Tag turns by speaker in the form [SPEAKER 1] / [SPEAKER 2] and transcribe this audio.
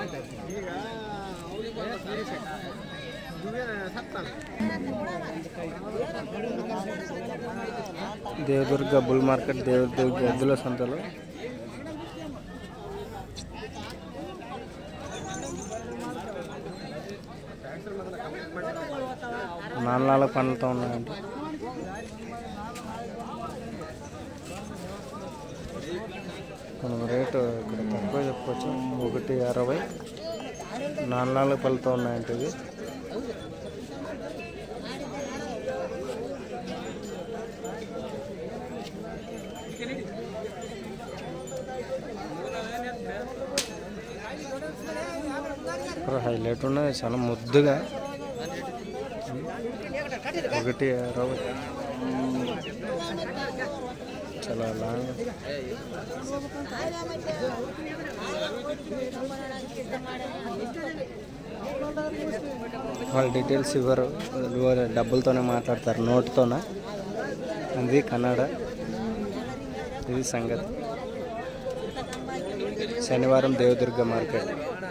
[SPEAKER 1] Devadurga bull market Devadurga ఎద్దుల సంతలో నాన్నల పండ్లతో ఉన్నాయండి మనం రేటు ఇక్కడ తక్కువ చెప్పవచ్చు ఒకటి అరవై నాలుగు పళ్ళతో ఉన్నాయంట ఇవి ఇక్కడ హైలైట్ ఉన్నది చాలా ముద్దుగా ఒకటి అరవై చాలా లాంగ్ వాళ్ళ డీటెయిల్స్ ఇవ్వరు ఇవ్వరు. డబ్బులతోనే మాట్లాడతారు నోటుతోన అది కన్నడ ఇది సంగతి శనివారం దేవదుర్గ మార్కెట్